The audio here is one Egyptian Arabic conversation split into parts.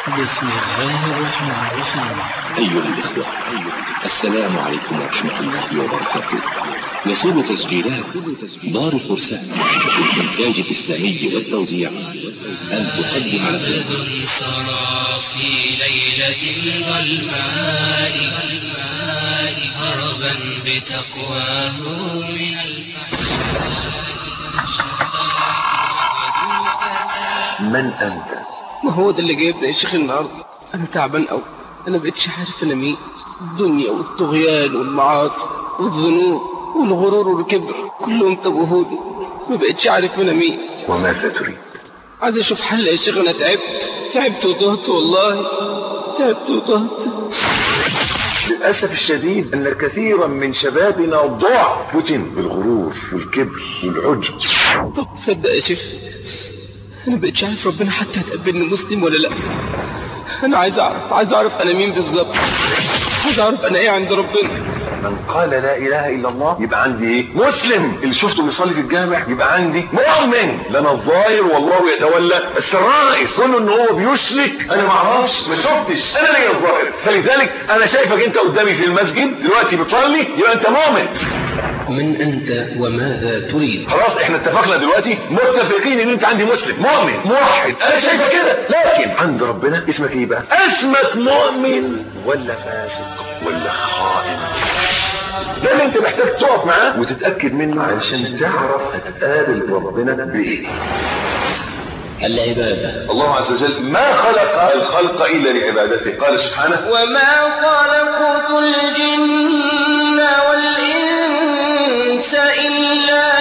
بسم الله الرحمن الرحيم أيها الإخوة السلام عليكم ورحمة الله وبركاته يسر تسجيلات دار الفرسان للإنتاج الإسلامي والتوزيع أن تقدم الذي سرى في ليلة الظلماء هربا بتقواه من الفحشاء من أنت؟ ما هو ده اللي جايبنا يا شيخ النهارده انا تعبان قوي انا بقتش عارف انا مين الدنيا والطغيان والمعاصي والذنوب والغرور والكبر كلهم توهوني ما بقتش عارف انا مين وماذا تريد؟ عايز اشوف حل يا شيخ انا تعبت تعبت وتهت والله تعبت وتهت للأسف الشديد أن كثيرا من شبابنا ضاع فتن بالغرور والكبر والعجب طب تصدق يا شيخ انا بقتش عارف ربنا حتى هتقبلني مسلم ولا لا انا عايز اعرف عايز اعرف انا مين بالظبط عايز اعرف انا ايه عند ربنا من قال لا إله إلا الله يبقى عندي إيه؟ مسلم اللي شفته بيصلي في الجامع يبقى عندي مؤمن لنا الظاهر والله يتولى السرائر ظن إن هو بيشرك أنا ما أعرفش ما شفتش أنا ليا الظاهر فلذلك أنا شايفك أنت قدامي في المسجد دلوقتي بتصلي يبقى أنت مؤمن من أنت وماذا تريد خلاص احنا اتفقنا دلوقتي متفقين ان انت عندي مسلم مؤمن موحد انا شايفه كده لكن عند ربنا اسمك ايه بقى اسمك مؤمن ولا فاسق ولا خائن ده اللي انت محتاج تقف معاه وتتاكد منه علشان تعرف هتقابل ربنا بايه العبادة الله عز وجل ما خلق الخلق الا لعبادته قال سبحانه وما خلقت الجن والإنس إلا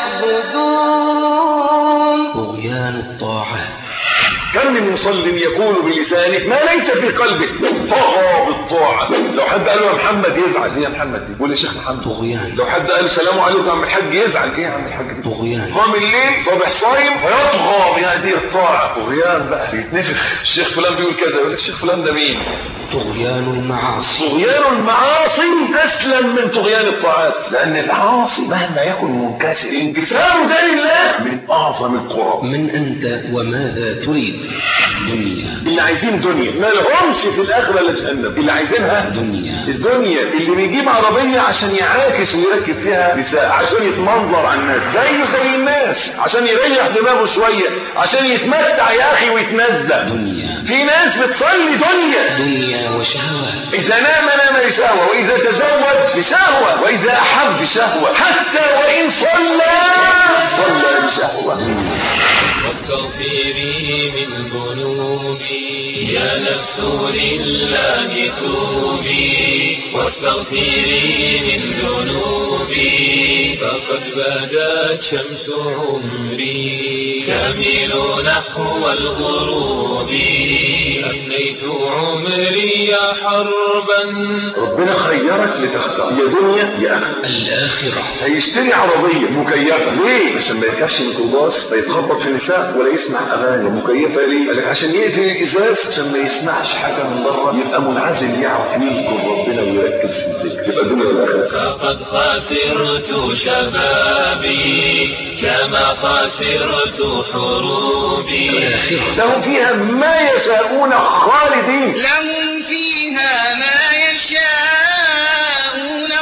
ليعبدون طغيان الطاعات كم من مصل يقول بلسانه ما ليس في قلبه طغى بالطاعة لو حد قال له يا محمد يزعل ايه يا محمد دي يقول يا شيخ محمد طغيان لو حد قال السلام عليكم يا عم الحاج يزعل ايه يا عم الحاج دي طغيان قام الليل صبح صايم فيطغى بهذه الطاعة طغيان بقى بيتنفخ الشيخ فلان بيقول كذا يقول لك الشيخ فلان ده مين طغيان المعاصي طغيان المعاصي اسلم من طغيان الطاعات لان العاصي مهما يكن منكسر انكساره ده لله من اعظم القرب من أنت وماذا تريد دنيا اللي عايزين دنيا ما لهمش في الاخره الا جهنم اللي عايزينها دنيا الدنيا اللي بيجيب عربية عشان يعاكس ويركب فيها نساء عشان يتمنظر على الناس زيه زي الناس عشان يريح دماغه شوية عشان يتمتع يا أخي ويتنزه دنيا في ناس بتصلي دنيا دنيا وشهوات إذا نام نام بشهوة وإذا تزوج بشهوة وإذا أحب بشهوة حتى وإن صلى صلى بشهوة واستغفري من ذنوبي يا نفس لله توبي واستغفري من ذنوبي فقد بدت شمس عمري تميل نحو الغروب أفنيت عمري يا حربا ربنا خيرك لتختار يا دنيا يا آخرة الآخرة هيشتري عربية مكيفة ليه؟ عشان ما يركبش ميكروباص فيتخبط في نساء ولا يسمع أغاني مكيفة ليه؟ قال لك عشان يقفل الإزاز عشان ما يسمعش حاجة من بره يبقى منعزل يعرف يذكر ربنا ويركز في الذكر تبقى دنيا والآخرة فقد خسرت شبابي كما خسرت حروبي الآخرة لهم فيها ما يشاءون خالدين لهم فيها ما يشاءون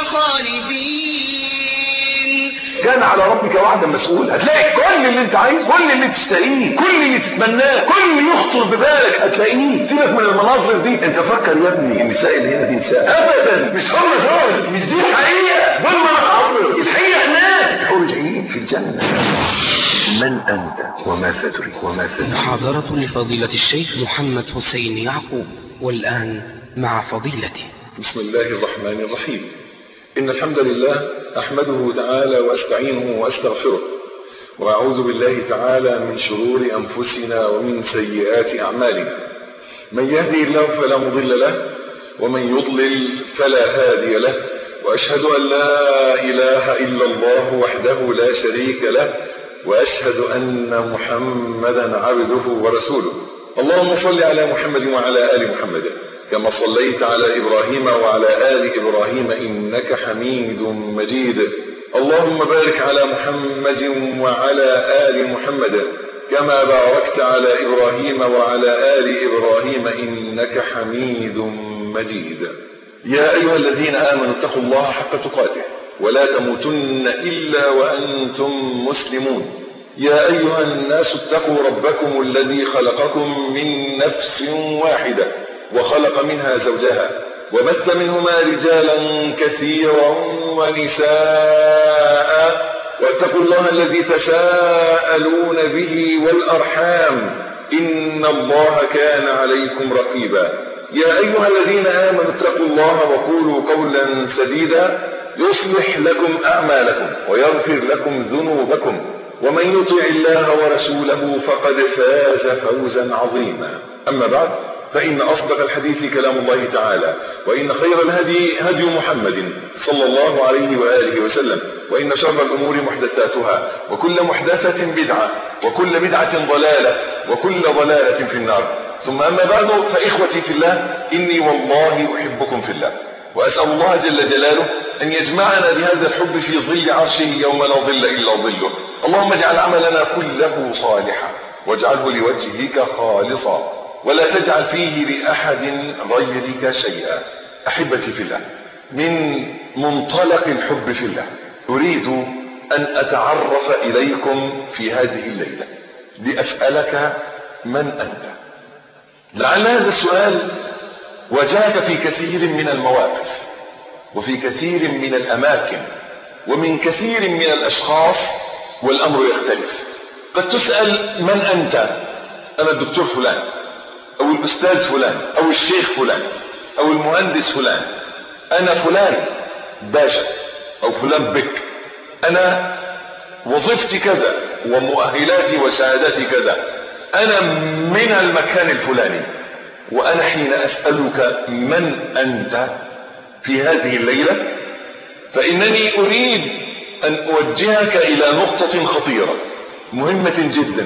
خالدين كان على ربك وعدا مسؤول هتلاقي كل اللي انت عايز كل اللي تشتهيه كل اللي تتمناه كل اللي يخطر ببالك هتلاقيه سيبك من المناظر دي انت فكر يا ابني النساء اللي هنا دي نساء ابدا مش هم دول مش دي الحقيقه دول ما نعرف الحقيقه هناك حور العين في الجنه من انت وماذا تريد وماذا تريد محاضرة لفضيلة الشيخ محمد حسين يعقوب والآن مع فضيلته بسم الله الرحمن الرحيم إن الحمد لله أحمده تعالى وأستعينه وأستغفره وأعوذ بالله تعالى من شرور أنفسنا ومن سيئات أعمالنا من يهدي الله فلا مضل له ومن يضلل فلا هادي له وأشهد أن لا إله إلا الله وحده لا شريك له وأشهد أن محمدا عبده ورسوله اللهم صل على محمد وعلى آل محمد كما صليت على إبراهيم وعلى آل إبراهيم إنك حميد مجيد اللهم بارك على محمد وعلى آل محمد كما باركت على إبراهيم وعلى آل إبراهيم إنك حميد مجيد يا أيها الذين آمنوا اتقوا الله حق تقاته ولا تموتن إلا وأنتم مسلمون يا أيها الناس اتقوا ربكم الذي خلقكم من نفس واحدة وخلق منها زوجها وبث منهما رجالا كثيرا ونساء واتقوا الله الذي تساءلون به والأرحام إن الله كان عليكم رقيبا يا أيها الذين آمنوا اتقوا الله وقولوا قولا سديدا يصلح لكم أعمالكم ويغفر لكم ذنوبكم ومن يطع الله ورسوله فقد فاز فوزا عظيما أما بعد فإن أصدق الحديث كلام الله تعالى وإن خير الهدي هدي محمد صلى الله عليه وآله وسلم وإن شر الأمور محدثاتها وكل محدثة بدعة وكل بدعة ضلالة وكل ضلالة في النار ثم أما بعد فإخوتي في الله إني والله أحبكم في الله وأسأل الله جل جلاله أن يجمعنا بهذا الحب في ظل عرشه يوم لا ظل إلا ظله اللهم اجعل عملنا كله صالحا واجعله لوجهك خالصا ولا تجعل فيه لأحد غيرك شيئا أحبتي في الله من منطلق الحب في الله أريد أن أتعرف إليكم في هذه الليلة لأسألك من أنت لعل هذا السؤال واجهك في كثير من المواقف وفي كثير من الأماكن ومن كثير من الأشخاص والأمر يختلف قد تسأل من أنت أنا الدكتور فلان أو الأستاذ فلان أو الشيخ فلان أو المهندس فلان أنا فلان باشا أو فلان بك أنا وظيفتي كذا ومؤهلاتي وشهاداتي كذا أنا من المكان الفلاني وأنا حين أسألك من أنت في هذه الليلة فإنني أريد أن أوجهك إلى نقطة خطيرة مهمة جدا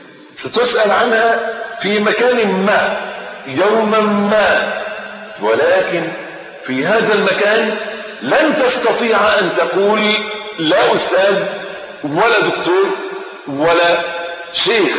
ستسأل عنها في مكان ما يوما ما ولكن في هذا المكان لن تستطيع أن تقول لا أستاذ ولا دكتور ولا شيخ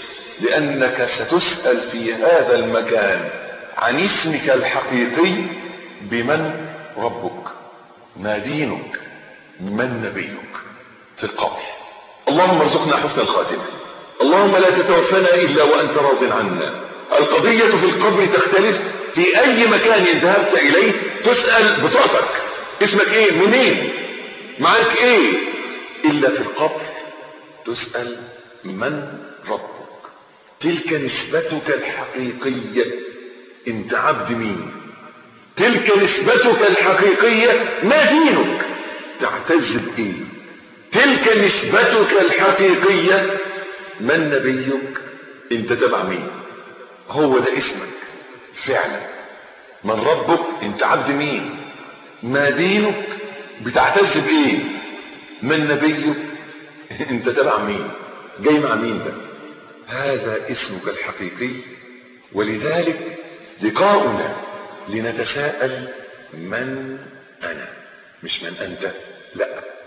لأنك ستسأل في هذا المكان عن اسمك الحقيقي بمن ربك ما دينك من نبيك في القبر اللهم ارزقنا حسن الخاتمة اللهم لا تتوفنا إلا وأنت راض عنا القضية في القبر تختلف في أي مكان ذهبت إليه تسأل بطاقتك اسمك ايه منين معاك ايه إلا في القبر تسأل من ربك تلك نسبتك الحقيقية انت عبد مين تلك نسبتك الحقيقية ما دينك تعتز بإيه تلك نسبتك الحقيقية من نبيك انت تبع مين هو ده اسمك فعلا من ربك انت عبد مين ما دينك بتعتز بايه من نبيك انت تبع مين جاي مع مين ده هذا اسمك الحقيقي ولذلك لقاؤنا لنتساءل من انا مش من انت لا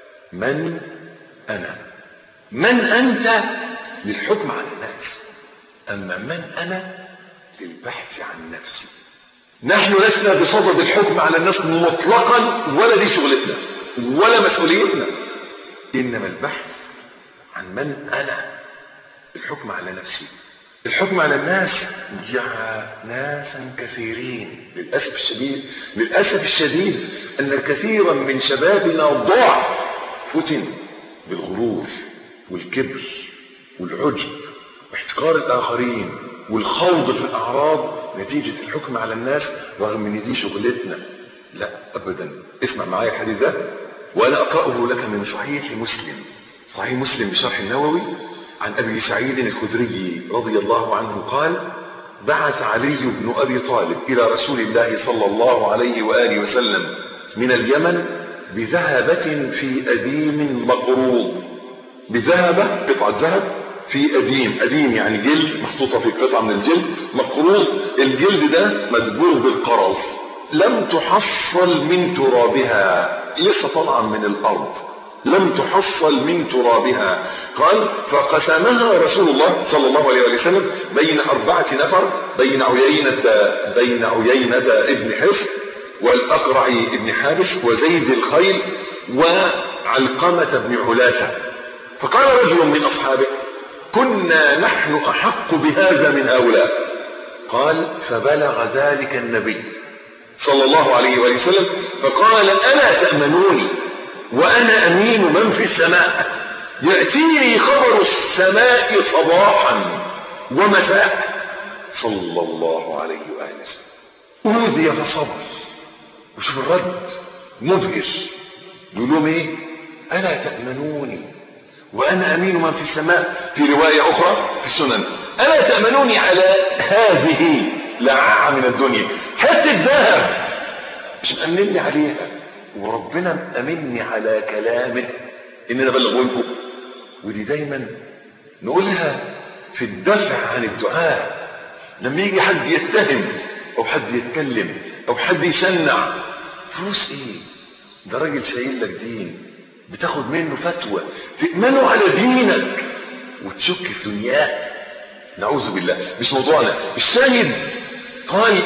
من انا من انت للحكم على الناس اما من انا للبحث عن نفسي نحن لسنا بصدد الحكم على الناس مطلقا ولا دي شغلتنا ولا مسؤوليتنا انما البحث عن من انا الحكم على نفسي الحكم على الناس جعل ناسا كثيرين للاسف الشديد للاسف الشديد ان كثيرا من شبابنا ضاع فتن بالغرور والكبر والعجب واحتقار الاخرين والخوض في الاعراض نتيجة الحكم على الناس رغم ان دي شغلتنا لا ابدا اسمع معايا الحديث ده وانا اقرأه لك من صحيح مسلم صحيح مسلم بشرح النووي عن ابي سعيد الخدري رضي الله عنه قال بعث علي بن ابي طالب الى رسول الله صلى الله عليه واله وسلم من اليمن بذهبة في اديم مقروض بذهبة قطعة ذهب في أديم أديم يعني جلد محطوطة في قطعة من الجلد مقروص الجلد ده مدبوغ بالقرض لم تحصل من ترابها لسه طالعة من الأرض لم تحصل من ترابها قال فقسمها رسول الله صلى الله عليه وسلم بين أربعة نفر بين عيينة بين عيينة ابن حصن والأقرع ابن حابس وزيد الخيل وعلقمة بن علاثة فقال رجل من أصحابه كنا نحن أحق بهذا من هؤلاء قال فبلغ ذلك النبي صلى الله عليه وآله وسلم فقال ألا تأمنوني وأنا أمين من في السماء يأتيني خبر السماء صباحا ومساء صلى الله عليه وآله وسلم أوذي فصبر وشوف الرد مبهر يقول لهم ايه ألا تأمنوني وأنا أمين من في السماء في رواية أخرى في السنن ألا تأمنوني على هذه لعاعة من الدنيا حتة ذهب مش مأمنني عليها وربنا مأمني على كلامه إن أنا أبلغه لكم ودي دايما نقولها في الدفع عن الدعاء لما يجي حد يتهم أو حد يتكلم أو حد يشنع فلوس إيه ده راجل شايل لك دين بتاخد منه فتوى تأمنه على دينك وتشك في دنياه نعوذ بالله مش موضوعنا الشاهد قال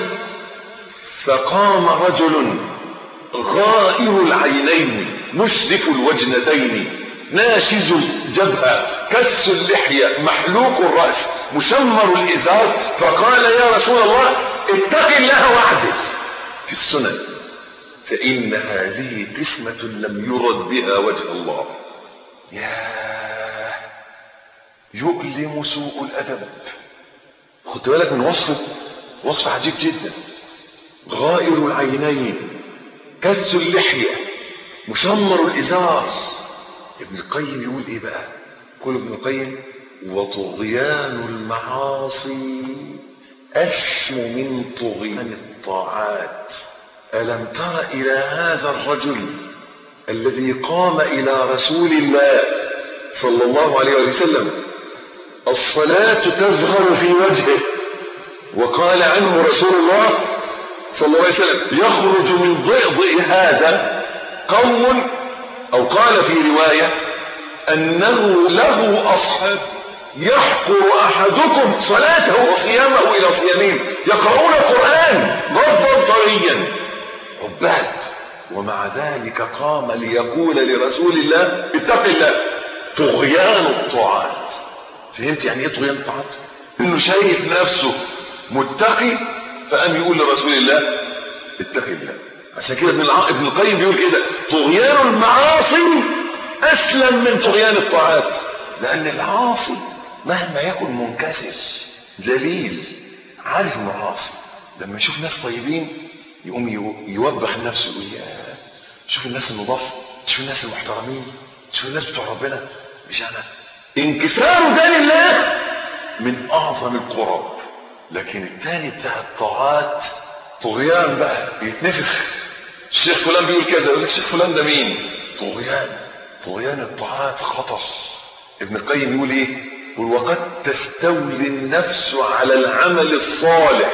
فقام رجل غائر العينين مشرف الوجنتين ناشز الجبهة كس اللحية محلوق الرأس مشمر الإزار فقال يا رسول الله اتق الله وعدل في السنن فإن هذه قسمة لم يرد بها وجه الله ياه يؤلم سوء الأدب خدت بالك من وصفه وصف عجيب جدا غائر العينين كس اللحية مشمر الإزار ابن القيم يقول ايه بقى يقول ابن القيم وطغيان المعاصي أشم من طغيان الطاعات ألم تر إلى هذا الرجل الذي قام إلى رسول الله صلى الله عليه وسلم الصلاة تظهر في وجهه وقال عنه رسول الله صلى الله عليه وسلم يخرج من ضئضئ هذا قوم أو قال في رواية أنه له أصحاب يحقر أحدكم صلاته وصيامه إلى صيامهم يقرؤون القرآن غضا طريا عباد ومع ذلك قام ليقول لرسول الله اتق الله طغيان الطاعات فهمت يعني ايه طغيان الطاعات انه شايف نفسه متقي فقام يقول لرسول الله اتق الله عشان كده ابن الع... ابن القيم بيقول كده طغيان المعاصي اسلم من طغيان الطاعات لان العاصي مهما يكن منكسر ذليل عارف انه عاصي لما يشوف ناس طيبين يقوم يوبخ نفسه يقول يا شوف الناس النضاف شوف الناس المحترمين شوف الناس بتوع ربنا مش انا انكسار ذات الله من اعظم القرب لكن التاني بتاع الطاعات طغيان بقى يتنفخ الشيخ فلان بيقول كده يقول لك الشيخ فلان ده مين طغيان طغيان الطاعات خطر ابن القيم يقول ايه يقول وقد تستولي النفس على العمل الصالح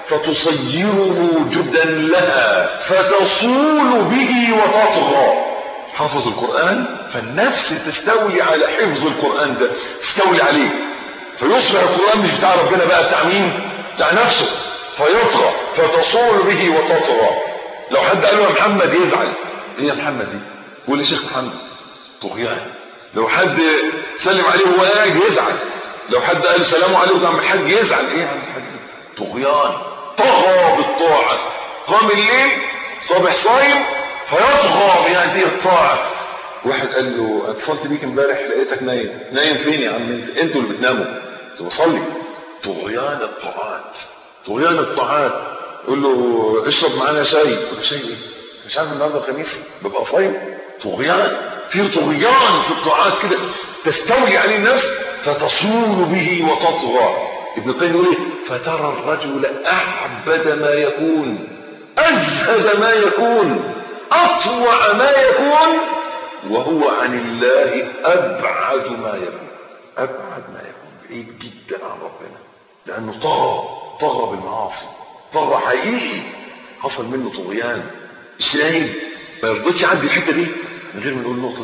فتصيره جدا لها فتصول به وتطغى حافظ القرآن فالنفس تستولي على حفظ القرآن ده تستولي عليه فيصبح القرآن مش بتاع ربنا بقى بتاع مين بتاع نفسه فيطغى فتصول به وتطغى لو حد قال له يا محمد يزعل ايه يا محمد دي يقول لي شيخ محمد طغيان لو حد سلم عليه وهو قاعد يزعل لو حد قال سلام عليكم يا عم الحاج يزعل ايه يا عم الحاج طغيان طغى بالطاعة قام الليل صبح صايم فيطغى بهذه الطاعة واحد قال له اتصلت بيك امبارح لقيتك نايم نايم فين يا عم انت انتوا اللي بتناموا كنت بصلي طغيان الطاعات طغيان الطاعات يقول له اشرب معانا شاي يقول له شاي ايه مش عارف النهارده الخميس ببقى صايم طغيان في طغيان في الطاعات كده تستولي عليه النفس فتصول به وتطغى ابن القيم يقول ايه فترى الرجل اعبد ما يكون ازهد ما يكون اطوع ما يكون وهو عن الله ابعد ما يكون ابعد ما يكون بعيد جدا عن ربنا لانه طغى طغى بالمعاصي طغى حقيقي حصل منه طغيان الشاهد ما يرضيش يعدي الحته دي من غير ما نقول النقطه دي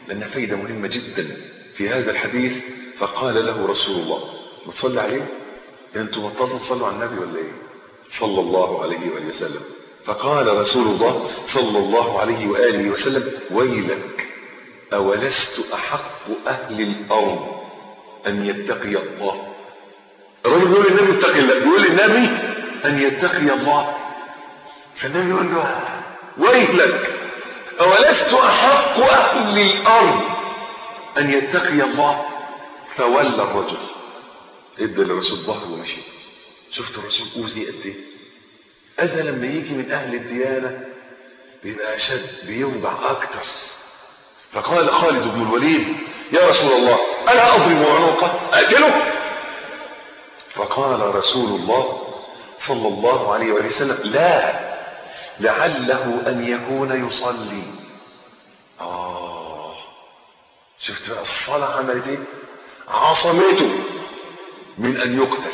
لأنها فايدة مهمة جدا في هذا الحديث فقال له رسول الله بتصلي عليه انتوا بطلتوا تصلوا على النبي ولا ايه صلى الله عليه وآله وسلم فقال رسول الله صلى الله عليه وآله وسلم ويلك أولست أحق أهل الأرض أن يتقي الله الرجل بيقول للنبي اتقي الله بيقول للنبي أن يتقي الله فالنبي يقول له ويلك أولست أحق أهل الأرض أن يتقي الله فولى الرجل ادى للرسول ظهره ومشي شفت الرسول أوذي قد ايه أذى لما يجي من أهل الديانة بيبقى أشد بيوجع أكتر فقال خالد بن الوليد يا رسول الله ألا أضرب عنقه أقتله فقال رسول الله صلى الله عليه وآله وسلم لا لعله أن يكون يصلي آه شفت بقى الصلاة عملت ايه عصمته من أن يقتل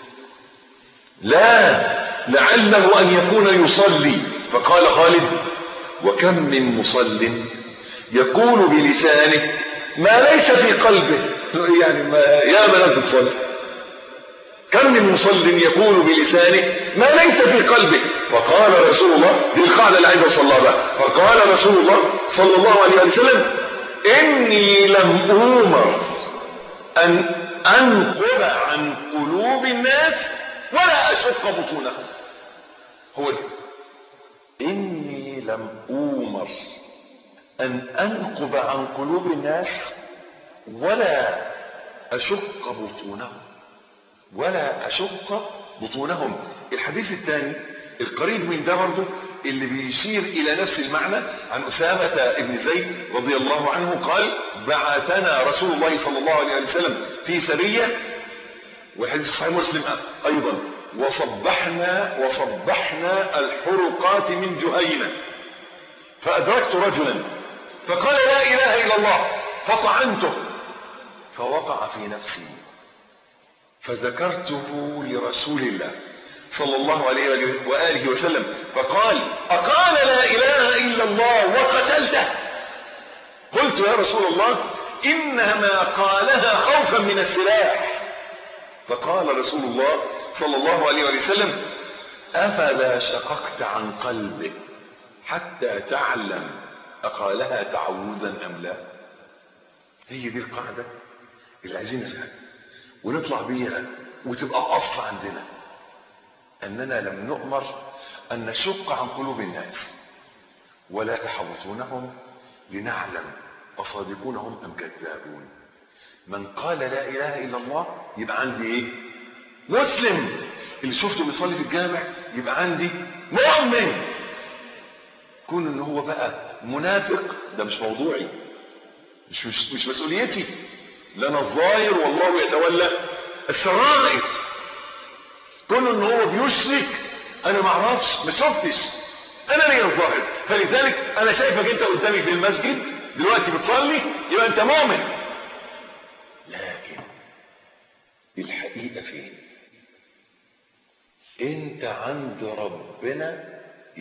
لا لعله أن يكون يصلي فقال خالد وكم من مصل يقول بلسانه ما ليس في قلبه يعني ما يا ما ناس بتصلي كم من مصل يقول بلسانه ما ليس في قلبه فقال رسول الله دي القاعده اللي عايز اوصل لها بقى فقال رسول الله صلى الله عليه وسلم اني لم اومر ان انقل عن قلوب الناس ولا اشق بطونهم هو ده اني لم اومر ان انقب عن قلوب الناس ولا اشق بطونهم ولا أشق بطونهم الحديث الثاني القريب من ده برضه اللي بيشير إلى نفس المعنى عن أسامة بن زيد رضي الله عنه قال بعثنا رسول الله صلى الله عليه وسلم في سرية والحديث صحيح مسلم أيضا وصبحنا وصبحنا الحرقات من جهينة فأدركت رجلا فقال لا إله إلا الله فطعنته فوقع في نفسي فذكرته لرسول الله صلى الله عليه وآله وسلم فقال أقال لا إله إلا الله وقتلته قلت يا رسول الله إنما قالها خوفا من السلاح فقال رسول الله صلى الله عليه وسلم أفلا شققت عن قلبه حتى تعلم أقالها تعوذا أم لا هي دي القاعدة اللي عايزين نفهمها ونطلع بيها وتبقى أصل عندنا أننا لم نؤمر أن نشق عن قلوب الناس ولا تحوطونهم لنعلم أصادقون هم أم كذابون من قال لا إله إلا الله يبقى عندي إيه مسلم اللي شفته بيصلي في الجامع يبقى عندي مؤمن كون ان هو بقى منافق ده مش موضوعي مش مش, مش مسؤوليتي لنا الظاهر والله يتولى السرائر كون ان هو بيشرك انا ما اعرفش ما شفتش انا لي الظاهر فلذلك انا شايفك انت قدامي في المسجد دلوقتي بتصلي يبقى انت مؤمن لكن الحقيقه فين انت عند ربنا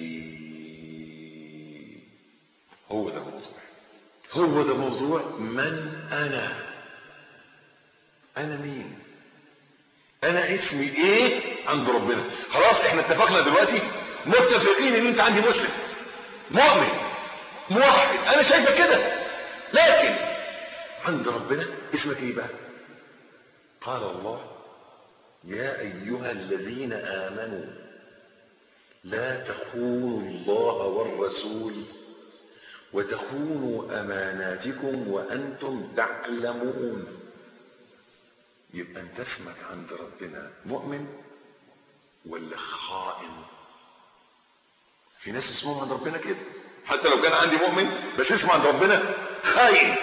ايه هو ده موضوع هو ده موضوع من انا انا مين انا اسمي ايه عند ربنا خلاص احنا اتفقنا دلوقتي متفقين ان انت عندي مسلم مؤمن موحد انا شايفك كده لكن عند ربنا اسمك ايه بقى قال الله يا ايها الذين امنوا لا تخونوا الله والرسول وتخونوا اماناتكم وانتم تعلمون يبقى انت اسمك عند ربنا مؤمن ولا خائن في ناس اسمهم عند ربنا كده حتى لو كان عندي مؤمن بس اسمه عند ربنا خاين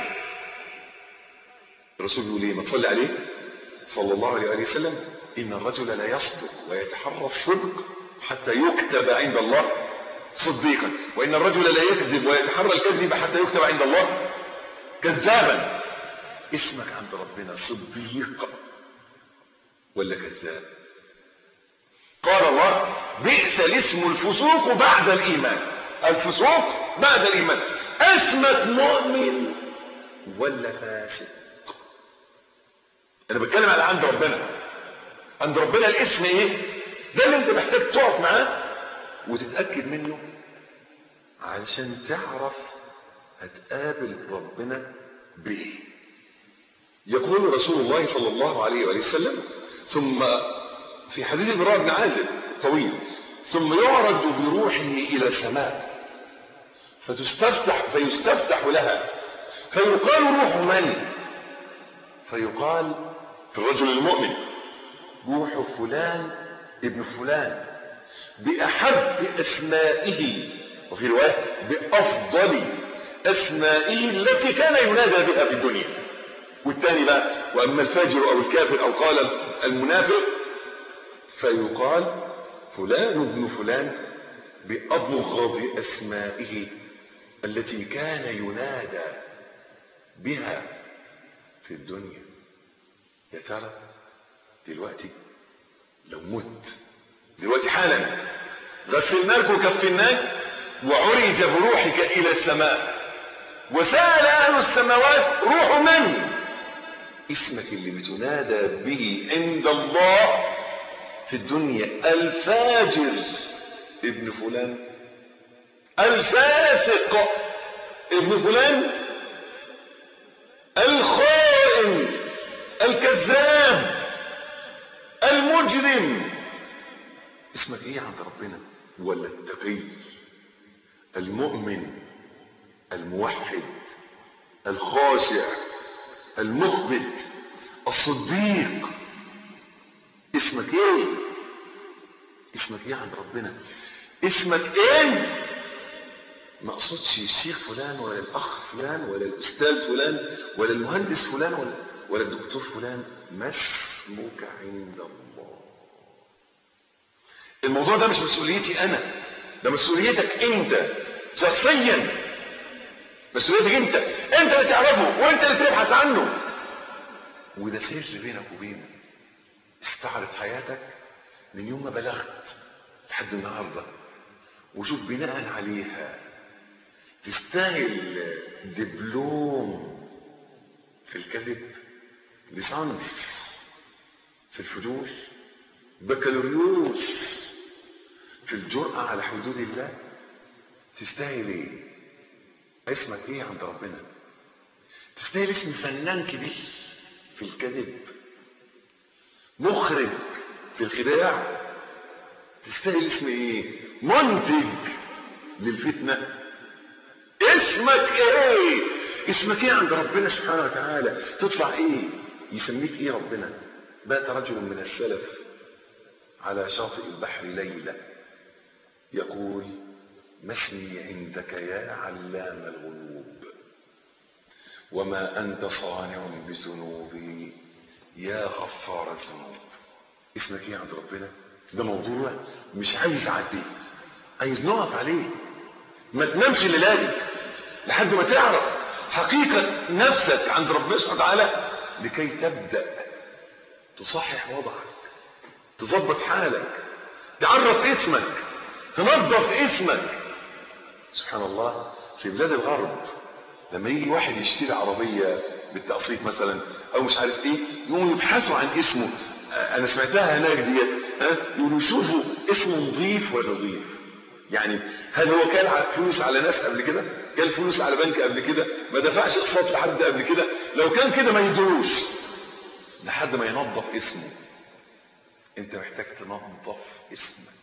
الرسول بيقول ايه ما تصلي عليه صلى الله عليه وسلم ان الرجل لا يصدق ويتحرى الصدق حتى يكتب عند الله صديقا وان الرجل لا يكذب ويتحرى الكذب حتى يكتب عند الله كذابا اسمك عند ربنا صديق ولا كذاب قال الله بئس الاسم الفسوق بعد الايمان الفسوق بعد الايمان اسمك مؤمن ولا فاسق انا بتكلم على عند ربنا عند ربنا الاسم ايه ده اللي انت محتاج تقف معاه وتتاكد منه علشان تعرف هتقابل ربنا بايه يقول رسول الله صلى الله عليه وآله وسلم ثم في حديث البراء بن عازب طويل ثم يعرج بروحه إلى السماء فتستفتح فيستفتح لها فيقال روح من فيقال في الرجل المؤمن روح فلان ابن فلان بأحب أسمائه وفي رواية بأفضل أسمائه التي كان ينادى بها في الدنيا والثاني بقى وأما الفاجر أو الكافر أو قال المنافق فيقال فلان ابن فلان بأبغض أسمائه التي كان ينادى بها في الدنيا يا ترى دلوقتي لو مت دلوقتي حالا غسلناك وكفناك وعرج بروحك إلى السماء وسأل أهل السماوات روح من اسمك اللي بتنادى به عند الله في الدنيا الفاجر ابن فلان الفاسق ابن فلان الخائن الكذاب المجرم اسمك ايه عند ربنا ولا التقي المؤمن الموحد الخاشع المخبت الصديق اسمك ايه اسمك ايه عند ربنا اسمك ايه ما اقصدش الشيخ فلان ولا الاخ فلان ولا الاستاذ فلان ولا المهندس فلان ولا ولا الدكتور فلان ما اسمك عند الله الموضوع ده مش مسؤوليتي انا ده مسؤوليتك انت شخصيا مسؤوليتك انت انت اللي تعرفه وانت اللي تبحث عنه وده سر بينك وبينه استعرض حياتك من يوم ما بلغت لحد النهارده وشوف بناء عليها تستاهل دبلوم في الكذب ليسانس في الفضول بكالوريوس في الجرأة على حدود الله تستاهل ايه اسمك ايه عند ربنا تستاهل اسم فنان كبير في الكذب مخرج في الخداع تستاهل اسم ايه منتج للفتنة اسمك ايه اسمك ايه عند ربنا سبحانه وتعالى تطلع ايه يسميك ايه ربنا بات رجل من السلف على شاطئ البحر ليلة يقول ما اسمي عندك يا علام الغيوب وما أنت صانع بذنوبي يا غفار الذنوب اسمك ايه عند ربنا ده موضوع مش عايز اعديه عايز نقف عليه ما تنامش الليله دي لحد ما تعرف حقيقة نفسك عند ربنا سبحانه وتعالى لكي تبدأ تصحح وضعك تظبط حالك تعرف اسمك تنظف اسمك سبحان الله في بلاد الغرب لما يجي واحد يشتري عربية بالتقسيط مثلا او مش عارف ايه يقوموا يبحثوا عن اسمه انا سمعتها هناك ديت ها يقولوا يشوفوا اسمه نظيف ولا نظيف يعني هل هو كان فلوس على ناس قبل كده كان فلوس على بنك قبل كده ما دفعش اقساط لحد قبل كده لو كان كده ما يدروش لحد ما ينظف اسمه انت محتاج تنظف اسمك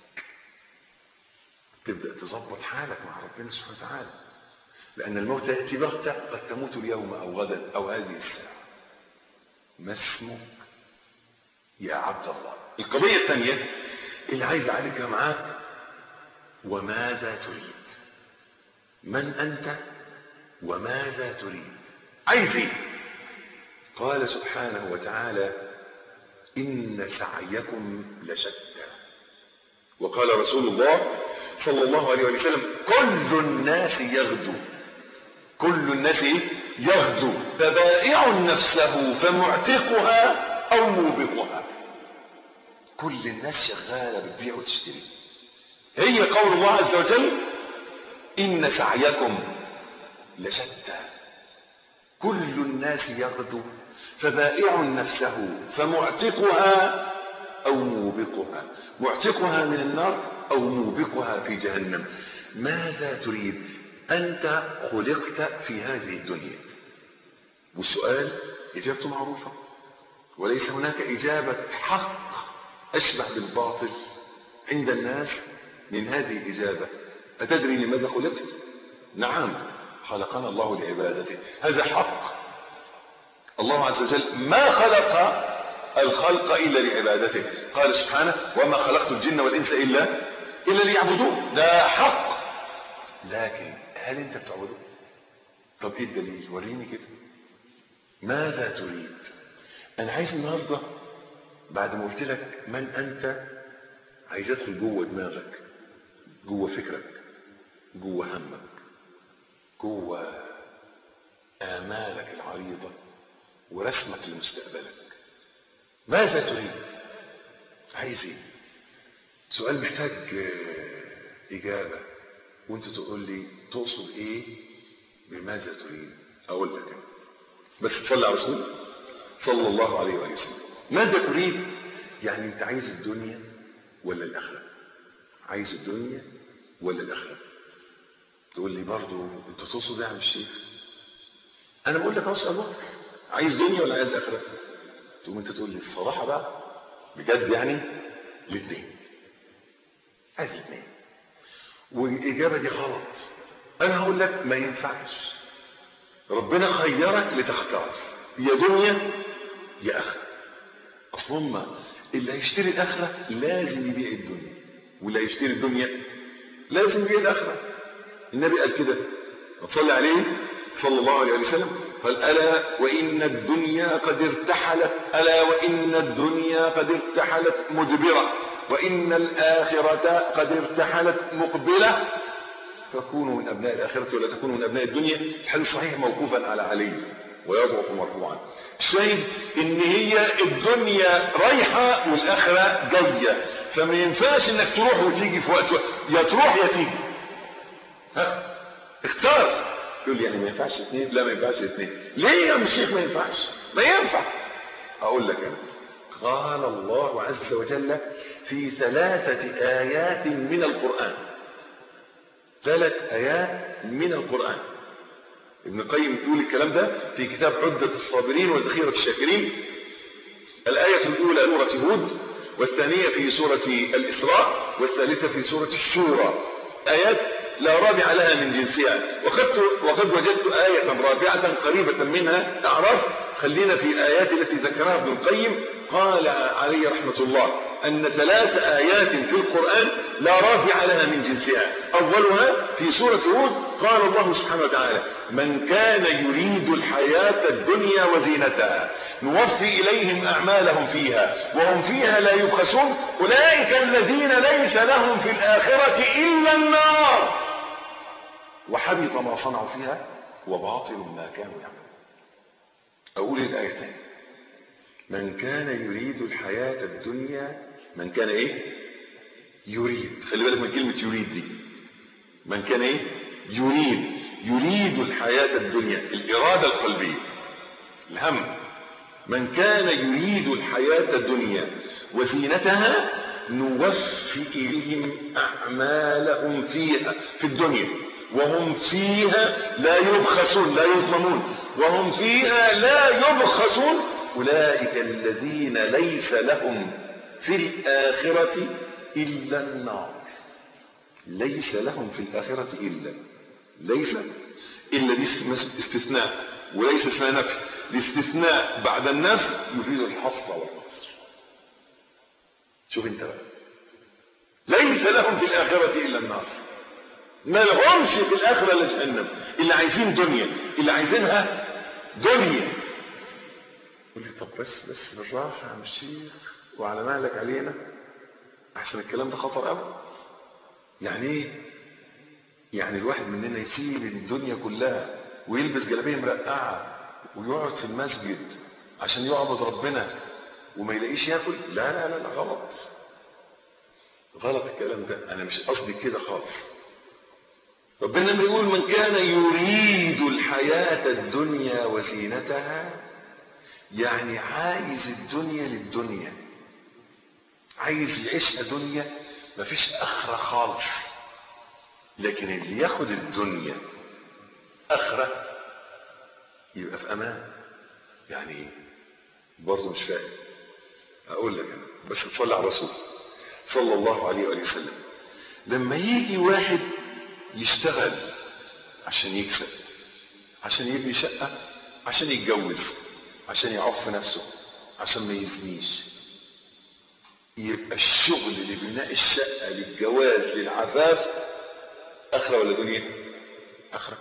تبدأ تظبط حالك مع ربنا سبحانه وتعالى لأن الموت يأتي بغتة قد تموت اليوم أو غدا أو هذه الساعة ما اسمك يا عبد الله القضية الثانية اللي عايز أعالجها معاك وماذا تريد من أنت وماذا تريد عايز ايه قال سبحانه وتعالى إن سعيكم لشتى وقال رسول الله صلى الله عليه وسلم كل الناس يغدو كل الناس يغدو فبائع نفسه فمعتقها أو موبقها كل الناس شغالة بتبيع وتشتري هي قول الله عز وجل إن سعيكم لشتى كل الناس يغدو فبائع نفسه فمعتقها أو موبقها معتقها من النار أو موبقها في جهنم ماذا تريد أنت خلقت في هذه الدنيا والسؤال إجابته معروفة وليس هناك إجابة حق أشبه بالباطل عند الناس من هذه الإجابة أتدري لماذا خلقت؟ نعم خلقنا الله لعبادته هذا حق الله عز وجل ما خلق الخلق إلا لعبادته قال سبحانه وما خلقت الجن والإنس إلا إلا ليعبدون ده حق لكن هل أنت بتعبده؟ طب إيه الدليل؟ وريني كده ماذا تريد؟ أنا عايز النهاردة بعد ما قلت لك من أنت عايز أدخل جوه دماغك جوه فكرك جوه همك جوه آمالك العريضة ورسمك لمستقبلك ماذا تريد عايز ايه سؤال محتاج إجابة وانت تقول لي تقصد ايه بماذا تريد اقول لك بس تصلي على رسول صلى الله عليه وآله وسلم ماذا تريد يعني انت عايز الدنيا ولا الآخرة عايز الدنيا ولا الآخرة تقول لي برضو انت تقصد ايه يا عم الشيخ انا بقول لك اهو سؤال واضح عايز دنيا ولا عايز اخره تقوم انت تقول لي الصراحه بقى بجد يعني الاثنين عايز الاثنين والاجابه دي غلط انا هقول لك ما ينفعش ربنا خيرك لتختار يا دنيا يا اخره اصلا ما اللي هيشتري الاخره لازم يبيع الدنيا واللي هيشتري الدنيا لازم يبيع الاخره النبي قال كده وتصلي عليه صلى الله عليه وسلم قال ألا وإن الدنيا قد ارتحلت ألا وإن الدنيا قد ارتحلت مدبرة وإن الآخرة قد ارتحلت مقبلة فكونوا من أبناء الآخرة ولا تكونوا من أبناء الدنيا الحديث صحيح موقوفا على علي ويضعف مرفوعا الشاهد ان هي الدنيا رايحة والآخرة جاية فما ينفعش انك تروح وتيجي في وقت يا تروح يا تيجي ها اختار يقول لي يعني ما ينفعش اثنين لا ما ينفعش اثنين ليه يا عم الشيخ ما ينفعش ما ينفع اقول لك انا قال الله عز وجل في ثلاثة آيات من القرآن ثلاث آيات من القرآن ابن القيم يقول الكلام ده في كتاب عدة الصابرين وذخيرة الشاكرين الآية الأولى سورة هود والثانية في سورة الإسراء والثالثة في سورة الشورى آيات لا رابع لها من جنسها وقد, وقد وجدت آية رابعة قريبة منها تعرف خلينا في الآيات التي ذكرها ابن القيم قال عليه رحمة الله أن ثلاث آيات في القرآن لا رافع لها من جنسها أولها في سورة هود قال الله سبحانه وتعالى من كان يريد الحياة الدنيا وزينتها نوفي إليهم أعمالهم فيها وهم فيها لا يبخسون أولئك الذين ليس لهم في الآخرة إلا النار وحبط ما صنعوا فيها وباطل ما كانوا يعملون أقول الآيتين من كان يريد الحياة الدنيا من كان ايه يريد خلي بالك من كلمة يريد دي من كان ايه يريد يريد الحياة الدنيا الإرادة القلبية الهم من كان يريد الحياة الدنيا وزينتها نوفي إليهم أعمالهم فيها في الدنيا وهم فيها لا يبخسون لا يظلمون وهم فيها لا يبخسون أولئك الذين ليس لهم في الآخرة إلا النار ليس لهم في الآخرة إلا ليس إلا دي استثناء وليس اسمها نفي الاستثناء بعد النفي يفيد الحصر والقصر شوف انت بقى ليس لهم في الآخرة إلا النار ما لهمش في الآخرة إلا جهنم اللي عايزين دنيا اللي عايزينها دنيا يقول لي طب بس بس بالراحة يا عم الشيخ وعلى مالك علينا أحسن الكلام ده خطر قوي يعني ايه يعني الواحد مننا يسيب الدنيا كلها ويلبس جلابيه مرقعه ويقعد في المسجد عشان يعبد ربنا وما يلاقيش ياكل لا لا لا, لا غلط غلط الكلام ده انا مش قصدي كده خالص ربنا لما يقول من كان يريد الحياة الدنيا وزينتها يعني عايز الدنيا للدنيا عايز يعيشها دنيا مفيش اخرة خالص لكن اللي ياخد الدنيا اخرة يبقى في امان يعني ايه برضه مش فاهم اقول لك انا بس تصلي على الرسول صلى الله عليه وآله وسلم لما يجي واحد يشتغل عشان يكسب عشان يبني شقة عشان يتجوز عشان يعف نفسه عشان ما يزنيش يبقى الشغل لبناء الشقة للجواز للعفاف أخرة ولا دنيا أخرة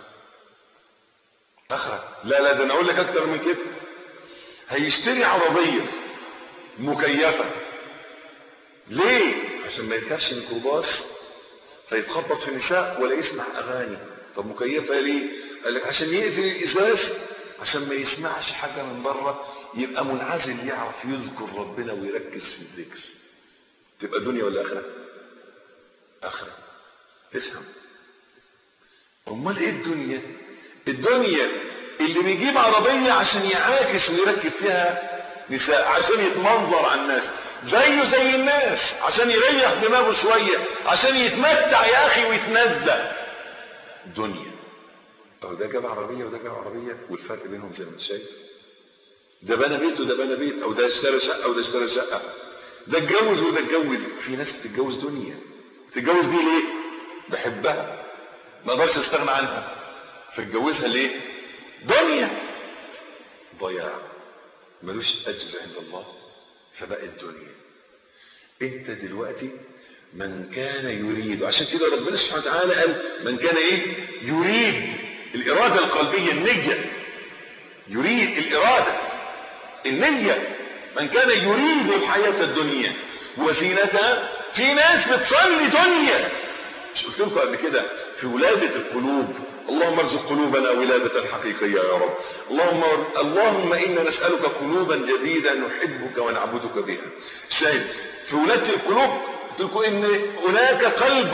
أخرة لا لا ده أنا أقول لك أكتر من كده هيشتري عربية مكيفة ليه عشان ما يركبش ميكروباص فيتخبط في النساء ولا يسمع اغاني طب مكيفه ليه قال لك عشان يقفل الازاز عشان ما يسمعش حاجه من بره يبقى منعزل يعرف يذكر ربنا ويركز في الذكر تبقى دنيا ولا اخره اخره افهم امال ايه الدنيا الدنيا اللي بيجيب عربيه عشان يعاكس ويركب فيها نساء عشان يتمنظر على الناس زيه زي الناس عشان يريح دماغه شوية عشان يتمتع يا أخي ويتنزه دنيا أو ده جاب عربية وده جاب عربية والفرق بينهم زي ما انت شايف ده بنى بيت وده بنى بيت أو ده اشترى شقة وده اشترى شقة ده اتجوز وده اتجوز في ناس بتتجوز دنيا تتجوز دي ليه؟ بحبها ما اقدرش استغنى عنها فاتجوزها ليه؟ دنيا ضياع ملوش أجر عند الله فبقى الدنيا انت دلوقتي من كان يريد عشان كده ربنا سبحانه وتعالى قال من كان ايه يريد الإرادة القلبية النية يريد الإرادة النية من كان يريد الحياة الدنيا وزينتها في ناس بتصلي دنيا مش قلت لكم قبل كده في ولادة القلوب اللهم ارزق قلوبنا ولادة حقيقية يا رب اللهم اللهم إنا نسألك قلوبا جديدة نحبك ونعبدك بها شايف في ولادة القلوب قلت لكم إن هناك قلب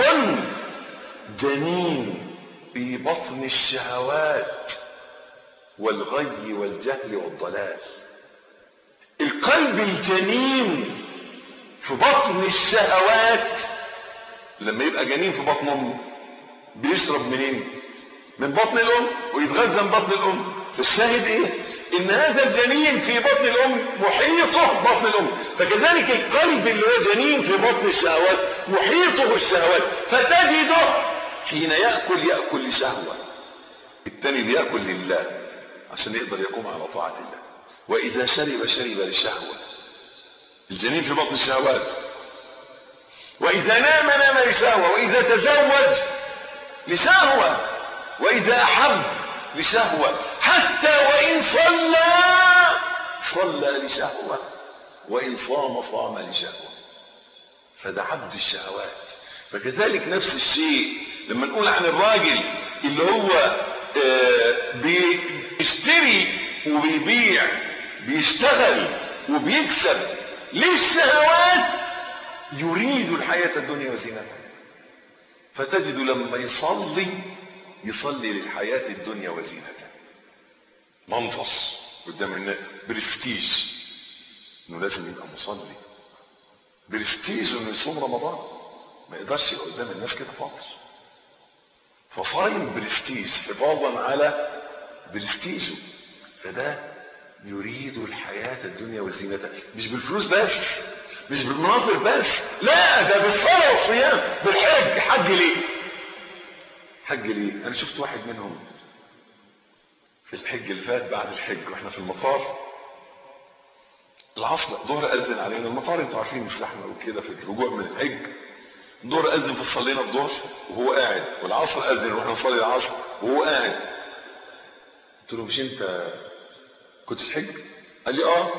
جنين في بطن الشهوات والغي والجهل والضلال القلب الجنين في بطن الشهوات لما يبقى جنين في بطن امه بيشرب منين من بطن الام ويتغذى من بطن الام فالشاهد ايه ان هذا الجنين في بطن الام محيطه بطن الام فكذلك القلب اللي هو جنين في بطن الشهوات محيطه الشهوات فتجده حين ياكل ياكل لشهوه التاني بياكل لله عشان يقدر يقوم على طاعه الله واذا شرب شرب لشهوه الجنين في بطن الشهوات واذا نام نام لشهوه واذا تزوج لشهوه واذا احب لشهوه حتى وان صلى صلى لشهوه وان صام صام لشهوه فده عبد الشهوات فكذلك نفس الشيء لما نقول عن الراجل اللي هو آه بيشتري وبيبيع بيشتغل وبيكسب للشهوات يريد الحياة الدنيا وزينتها فتجد لما يصلي يصلي للحياة الدنيا وزينتها منظر قدام الناس برستيج انه لازم يبقى مصلي برستيج انه يصوم رمضان ما يقدرش يبقى قدام الناس كده فاطر فصايم برستيج حفاظا على برستيجه فده يريد الحياة الدنيا وزينتها مش بالفلوس بس مش بالمناظر بس لا ده بالصلاة والصيام بالحج حج ليه حج ليه انا شفت واحد منهم في الحج اللي فات بعد الحج واحنا في المطار العصر ظهر اذن علينا المطار انتوا عارفين الزحمه وكده في الرجوع من الحج الظهر اذن فصلينا الظهر وهو قاعد والعصر اذن ورحنا نصلي العصر وهو قاعد قلت له مش انت كنت في حج قال لي اه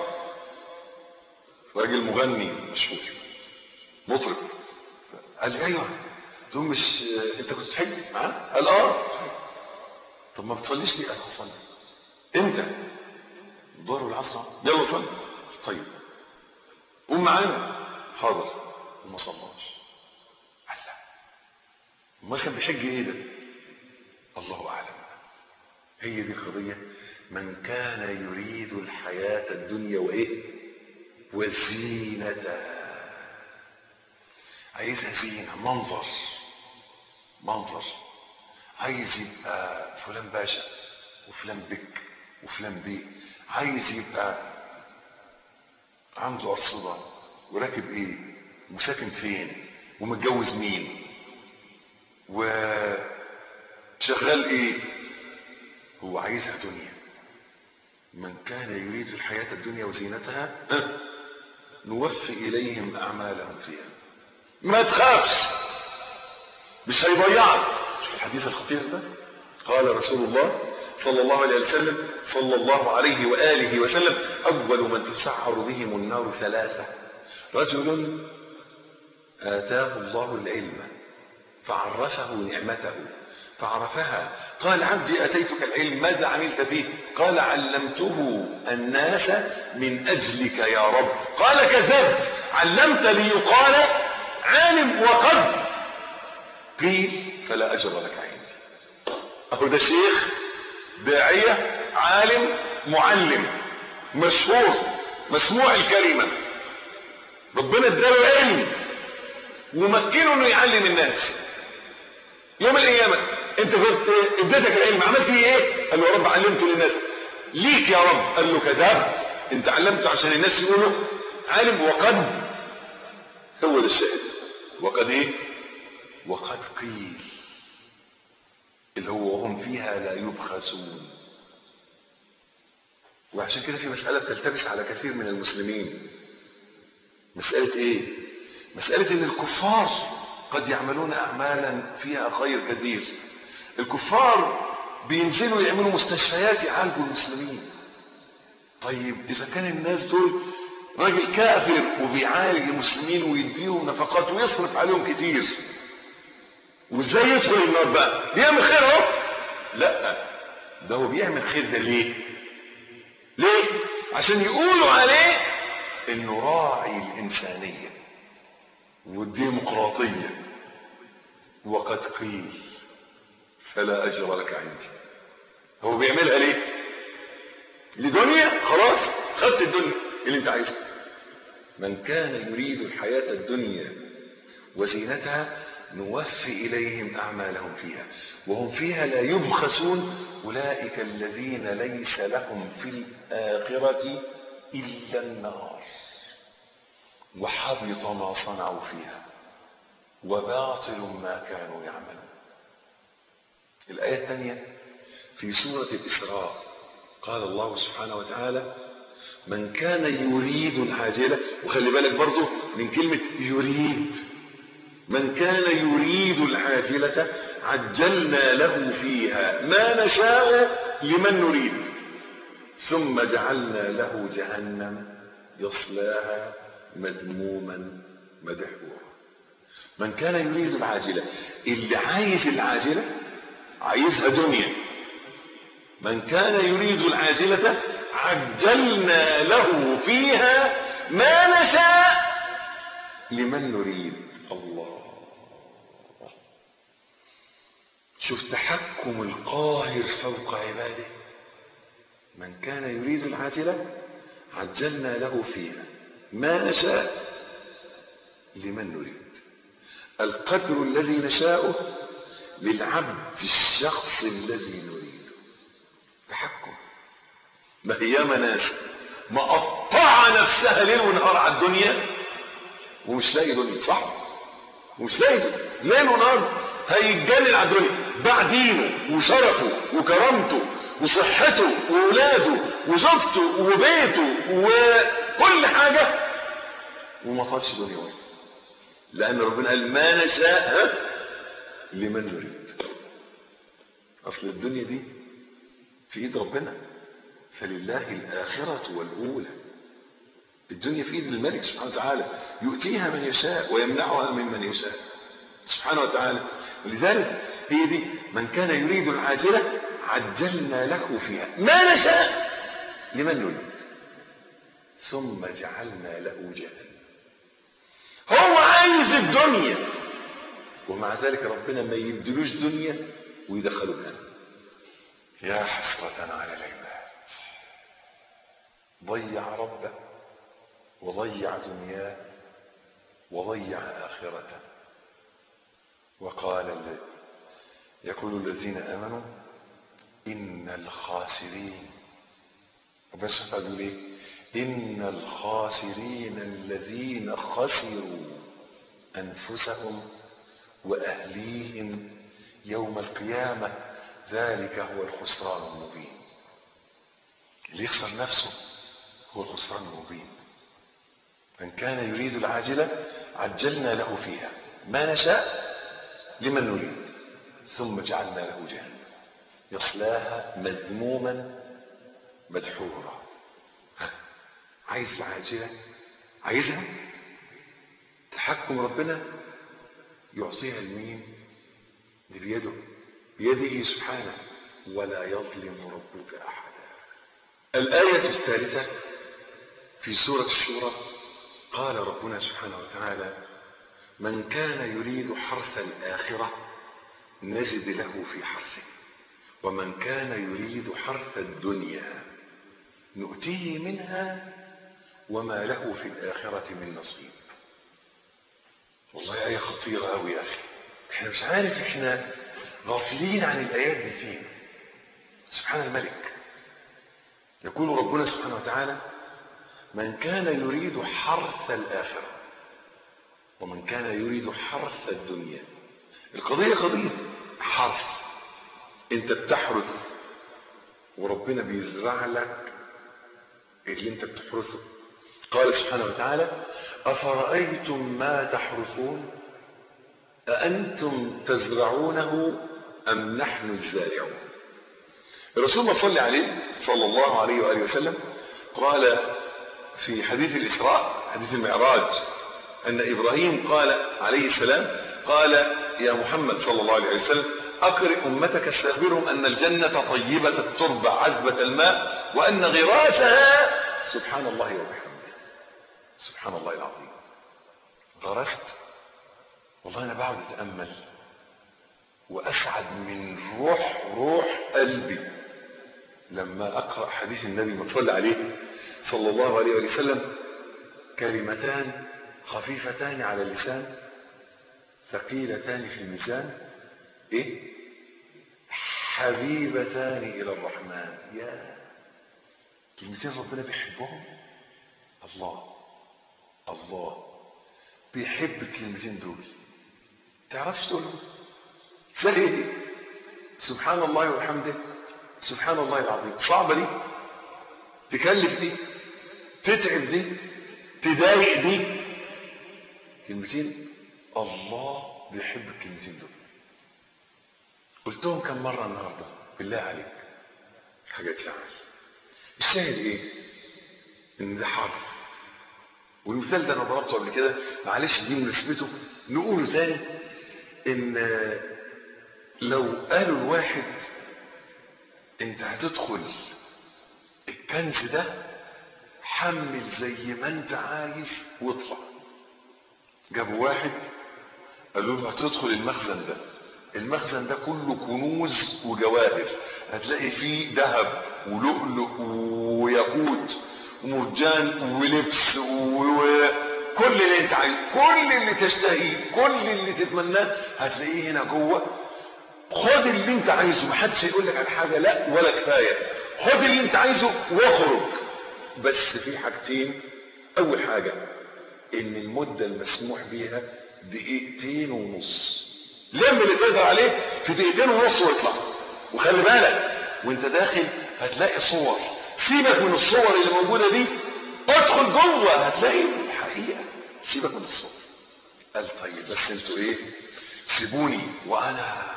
راجل مغني مشهور مطرب قال لي ايوه قلت له مش انت كنت في حج معاه قال اه طب ما بتصليش ليه قال هصلي امتى الظهر والعصر يلا صلي طيب قوم معانا حاضر وما صلاش قال لا امال كان بيحج ايه ده الله أعلم هي دي القضية من كان يريد الحياة الدنيا وإيه وزينتها عايزها زينة منظر منظر عايز يبقى فلان باشا وفلان بك وفلان بيه عايز يبقى عنده أرصدة وراكب ايه وساكن فين ومتجوز مين وشغال ايه هو عايزها دنيا من كان يريد الحياة الدنيا وزينتها ها، نوفي إليهم أعمالهم فيها ما تخافش مش هيضيعك شوف الحديث الخطير ده قال رسول الله صلى الله عليه وسلم صلى الله عليه وآله وسلم أول من تسعر بهم النار ثلاثة رجل آتاه الله العلم فعرفه نعمته فعرفها قال عبدي أتيتك العلم ماذا عملت فيه قال علمته الناس من أجلك يا رب قال كذبت علمت ليقال عالم وقد قيل فلا أجر لك عندي أهو ده شيخ داعية عالم معلم مشهور مسموع الكلمة ربنا اداله علم ومكنه انه يعلم الناس يوم القيامة انت كنت اديتك العلم عملت فيه ايه قال له يا رب علمته للناس ليك يا رب قال له كذبت انت علمته عشان الناس يقولوا عالم وقد هو ده الشاهد وقد ايه وقد قيل اللي هو وهم فيها لا يبخسون وعشان كده في مسألة بتلتبس على كثير من المسلمين مسألة ايه مسألة ان الكفار قد يعملون اعمالا فيها خير كثير الكفار بينزلوا يعملوا مستشفيات يعالجوا المسلمين طيب اذا كان الناس دول راجل كافر وبيعالج المسلمين ويديهم نفقات ويصرف عليهم كتير وازاي يدخل النار بقى بيعمل خير اهو لا ده هو بيعمل خير ده ليه ليه عشان يقولوا عليه انه راعي الانسانيه والديمقراطيه وقد قيل فلا اجر لك عندي هو بيعملها ليه لدنيا خلاص خدت الدنيا اللي انت عايزها من كان يريد الحياه الدنيا وزينتها نوفي إليهم أعمالهم فيها وهم فيها لا يبخسون أولئك الذين ليس لهم في الآخرة إلا النار وحبط ما صنعوا فيها وباطل ما كانوا يعملون الآية الثانية في سورة الإسراء قال الله سبحانه وتعالى من كان يريد العاجلة وخلي بالك برضه من كلمة يريد من كان يريد العاجلة عجلنا له فيها ما نشاء لمن نريد ثم جعلنا له جهنم يصلاها مذموما مدحورا من كان يريد العاجلة اللي عايز العاجلة عايزها دنيا من كان يريد العاجلة عجلنا له فيها ما نشاء لمن نريد الله شوف تحكم القاهر فوق عباده من كان يريد العاجلة عجلنا له فيها ما نشاء لمن نريد القدر الذي نشاءه للعبد الشخص الذي نريده تحكم ما هي ناس مقطعة نفسها ليل ونهار على الدنيا ومش لاقي دنيا صح ومش لاقي دنيا ليل ونهار هيتجنن على الدنيا باع دينه وشرفه وكرامته وصحته وولاده وزوجته وبيته وكل حاجة وما طالش دنيا برضه لأن ربنا قال ما نشاء ها لمن نريد أصل الدنيا دي في إيد ربنا فلله الآخرة والأولى الدنيا في ايد الملك سبحانه وتعالى يؤتيها من يشاء ويمنعها ممن يشاء سبحانه وتعالى ولذلك هي دي من كان يريد العاجلة عجلنا له فيها ما نشاء لمن نريد ثم جعلنا له جهنم هو عايز الدنيا ومع ذلك ربنا ما يدلوش دنيا ويدخله جهنم يا حسرة على العباد ضيع ربه وضيع دنياه وضيع آخرته وقال الذي يقول الذين آمنوا إن الخاسرين ربنا سبحانه وتعالى يقول إيه؟ إن الخاسرين الذين خسروا أنفسهم وأهليهم يوم القيامة ذلك هو الخسران المبين اللي يخسر نفسه هو الخسران المبين من كان يريد العاجلة عجلنا له فيها ما نشاء لمن نريد ثم جعلنا له جهنم يصلاها مذموما مدحورا ها عايز العاجلة عايزها تحكم ربنا يعطيها لمين دي بيده بيده سبحانه ولا يظلم ربك أحدا الآية الثالثة في سورة الشورى قال ربنا سبحانه وتعالى من كان يريد حرث الآخرة نزد له في حرثه ومن كان يريد حرث الدنيا نؤتيه منها وما له في الآخرة من نصيب والله آية خطيرة أوي يا أخي احنا مش عارف احنا غافلين عن الآيات دي فين سبحان الملك يقول ربنا سبحانه وتعالى من كان يريد حرث الآخرة ومن كان يريد حرث الدنيا القضية قضية حرث انت بتحرث وربنا بيزرع لك اللي انت بتحرثه قال سبحانه وتعالى أفرأيتم ما تحرثون أأنتم تزرعونه أم نحن الزارعون الرسول ما صلى عليه صلى الله عليه وآله وسلم قال في حديث الإسراء حديث المعراج أن إبراهيم قال عليه السلام قال يا محمد صلى الله عليه وسلم أقرئ أمتك استخبرهم أن الجنة طيبة التربة عذبة الماء وأن غراسها سبحان الله وبحمده سبحان الله العظيم غرست والله أنا بقعد أتأمل وأسعد من روح روح قلبي لما أقرأ حديث النبي ما صلى عليه صلى الله عليه وسلم كلمتان خفيفتان على اللسان ثقيلتان في الميزان ايه حبيبتان الى الرحمن يا كلمتين ربنا بيحبهم الله الله بيحب الكلمتين دول تعرفش تقولهم سهل سبحان الله وبحمده سبحان الله العظيم صعبة دي تكلف دي تتعب دي تضايق دي كلمتين الله بيحب الكلمتين دول قلتهم كم مرة النهاردة بالله عليك حاجة تزعل الشاهد ايه ان ده حرف والمثال ده انا ضربته قبل كده معلش دي مناسبته نقوله تاني ان لو قالوا الواحد انت هتدخل الكنز ده حمل زي ما انت عايز واطلع جابوا واحد قالوا له هتدخل المخزن ده المخزن ده كله كنوز وجواهر هتلاقي فيه ذهب ولؤلؤ وياقوت ومرجان ولبس وكل اللي انت عايزه كل اللي تشتهيه كل اللي تتمناه هتلاقيه هنا جوه خد اللي انت عايزه محدش هيقول لك على حاجه لا ولا كفايه خد اللي انت عايزه واخرج بس في حاجتين اول حاجه ان المده المسموح بيها دقيقتين ونص لم اللي تقدر عليه في دقيقتين ونص واطلع وخلي بالك وانت داخل هتلاقي صور سيبك من الصور اللي موجوده دي ادخل جوه هتلاقي الحقيقه سيبك من الصور قال طيب بس انتوا ايه سيبوني وانا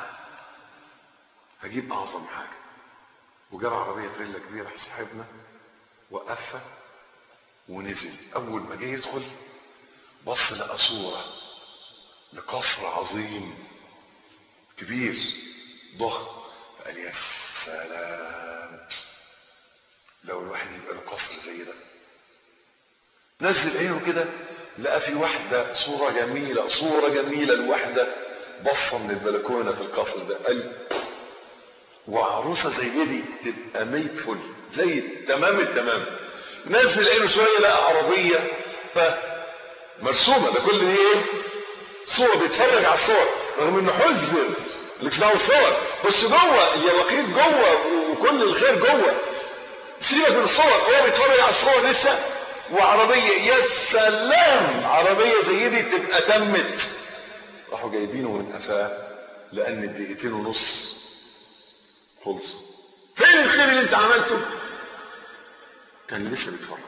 هجيب اعظم حاجه وجاب عربيه تريلا كبيره صاحبنا وقفها ونزل اول ما جه يدخل بص لقى صوره لقصر عظيم كبير ضخم قال يا سلام لو الواحد يبقى له قصر زي ده نزل عينه كده لقى في واحدة صورة جميلة صورة جميلة الواحدة بصة من البلكونة في القصر ده قال وعروسة زي دي تبقى ميت فل زي تمام التمام نزل عينه شوية لقى عربية ف مرسومة ده كل دي ايه صور بيتفرج على الصور رغم انه حذر لك دعوه الصور بس جوه اليواقيت جوه وكل الخير جوه سيبك من الصور هو بيتفرج على الصور لسه وعربية يا سلام عربية زي دي تبقى تمت راحوا جايبينه من قفاه لان الدقيقتين ونص خلصوا فين الخير اللي انت عملته كان لسه بيتفرج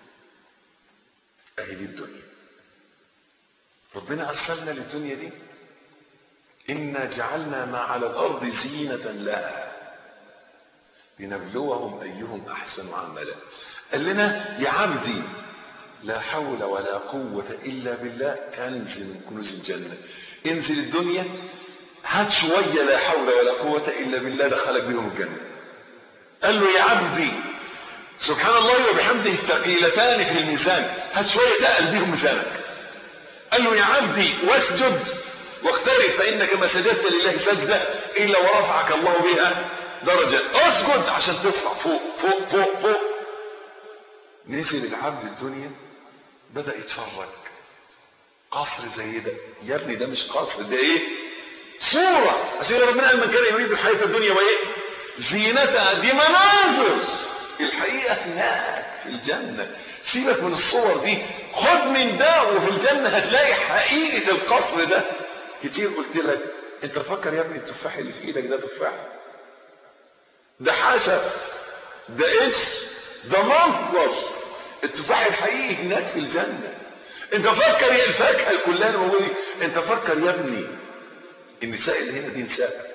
اهي دي الدنيا ربنا ارسلنا للدنيا دي انا جعلنا ما على الارض زينة لها لنبلوهم ايهم احسن عملا قال لنا يا عبدي لا حول ولا قوة الا بالله كنز من كنوز الجنة انزل الدنيا هات شوية لا حول ولا قوة الا بالله دخلك بهم الجنة قال له يا عبدي سبحان الله وبحمده الثقيلتان في الميزان هات شوية تقل بهم ميزانك قال له يا عبدي واسجد واقترب فانك ما سجدت لله سجدة الا ورفعك الله بها درجة اسجد عشان تطلع فوق فوق فوق فوق نزل العبد الدنيا بدأ يتفرج قصر زي ده يا ابني ده مش قصر ده ايه صورة عشان ربنا قال من كان يريد الحياة الدنيا وايه زينتها دي مناظر الحقيقة هناك في الجنة سيبك من الصور دي خد من ده وفي الجنة هتلاقي حقيقة القصر ده كتير قلت لك انت فكر يا ابني التفاح اللي في ايدك ده تفاح ده حشف ده ايش ده منظر التفاح الحقيقي هناك في الجنة انت فكر يا الفاكهة كلها موجودة انت فكر يا ابني النساء اللي هنا دي نساء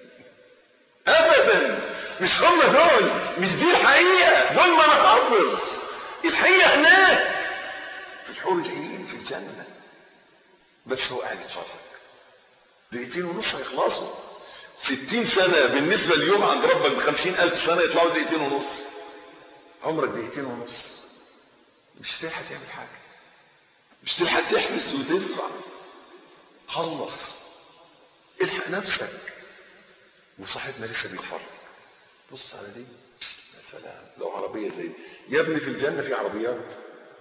ابدا مش هم دول مش دي الحقيقة دول ما نتعرض الحقيقة هناك في الحور العين في الجنة بس هو قاعد يتفرج دقيقتين ونص هيخلصوا ستين سنة بالنسبة اليوم عند ربك بخمسين ألف سنة يطلعوا دقيقتين ونص عمرك دقيقتين ونص مش تلحق تعمل حاجة مش تلحق تحبس وتزرع خلص الحق نفسك وصاحبنا لسه بيتفرج بص على دي يا سلام لو عربية زي دي يا ابني في الجنة في عربيات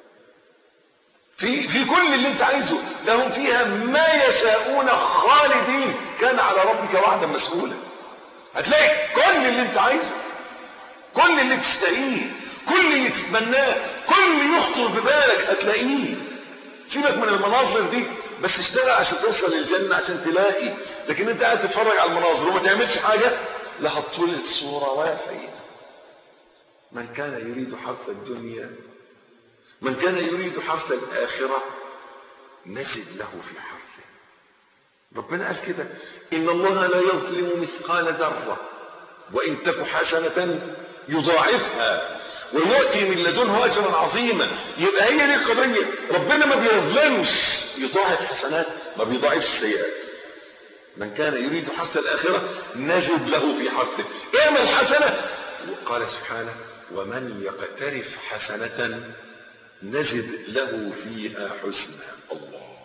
في في كل اللي انت عايزه لهم فيها ما يشاءون خالدين كان على ربك وعدا مسؤولا هتلاقي كل اللي انت عايزه كل اللي تشتهيه كل اللي تتمناه كل اللي يخطر ببالك هتلاقيه سيبك من المناظر دي بس اشتغل عشان توصل للجنة عشان تلاقي لكن انت قاعد تتفرج على المناظر وما تعملش حاجة لا هتطول الصورة ولا الحقيقة من كان يريد حرث الدنيا من كان يريد حرث الآخرة نزد له في حرثه ربنا قال كده إن الله لا يظلم مثقال ذرة وإن تك حسنة يضاعفها ويؤتي من لدنه أجرا عظيما يبقى هي دي القضية ربنا ما بيظلمش يضاعف حسنات ما بيضاعفش سيئات من كان يريد حرث الآخرة نزد له في حرثه اعمل حسنة وقال سبحانه ومن يقترف حسنة نجد له فيها حسنا الله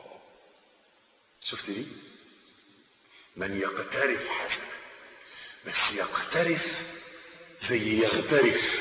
شفت دي من يقترف حسنة بس يقترف زي يغترف